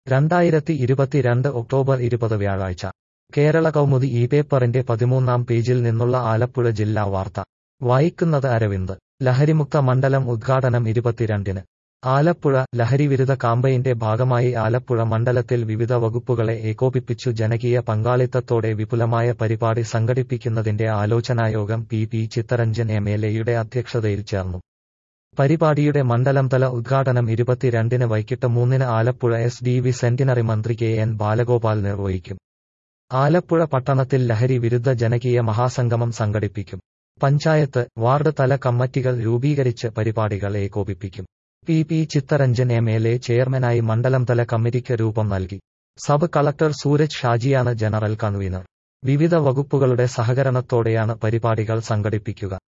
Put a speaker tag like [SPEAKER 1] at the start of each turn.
[SPEAKER 1] രണ്ടായിരത്തി ഇരുപത്തിരണ്ട് ഒക്ടോബർ ഇരുപത് വ്യാഴാഴ്ച കേരള കൗമുദി ഈ പേപ്പറിന്റെ പതിമൂന്നാം പേജിൽ നിന്നുള്ള ആലപ്പുഴ ജില്ലാ വാർത്ത വായിക്കുന്നത് അരവിന്ദ് ലഹരിമുക്ത മണ്ഡലം ഉദ്ഘാടനം ഇരുപത്തിരണ്ടിന് ആലപ്പുഴ ലഹരിവിരുദ്ധ കാമ്പയിന്റെ ഭാഗമായി ആലപ്പുഴ മണ്ഡലത്തിൽ വിവിധ വകുപ്പുകളെ ഏകോപിപ്പിച്ചു ജനകീയ പങ്കാളിത്തത്തോടെ വിപുലമായ പരിപാടി സംഘടിപ്പിക്കുന്നതിന്റെ ആലോചനായോഗം P P Chittaranjan M L എയുടെ അധ്യക്ഷതയിൽ ചേർന്നു പരിപാടിയുടെ മണ്ഡലംതല ഉദ്ഘാടനം ഇരുപത്തിരണ്ടിന് വൈകിട്ട് മൂന്നിന് Alappuzha S D V centenary മന്ത്രി കെ എൻ ബാലഗോപാൽ നിർവഹിക്കും ആലപ്പുഴ പട്ടണത്തിൽ ലഹരി വിരുദ്ധ ജനകീയ മഹാസംഗമം സംഘടിപ്പിക്കും പഞ്ചായത്ത് വാർഡ് തല കമ്മിറ്റികൾ രൂപീകരിച്ച് പരിപാടികൾ ഏകോപിപ്പിക്കും P P Chittaranjan M L A ചെയർമാനായി മണ്ഡലംതല കമ്മിറ്റിക്ക് രൂപം നൽകി സബ് കളക്ടർ സൂരജ് ഷാജിയാണ് ജനറൽ കൺവീനർ വിവിധ വകുപ്പുകളുടെ സഹകരണത്തോടെയാണ് പരിപാടികൾ സംഘടിപ്പിക്കുക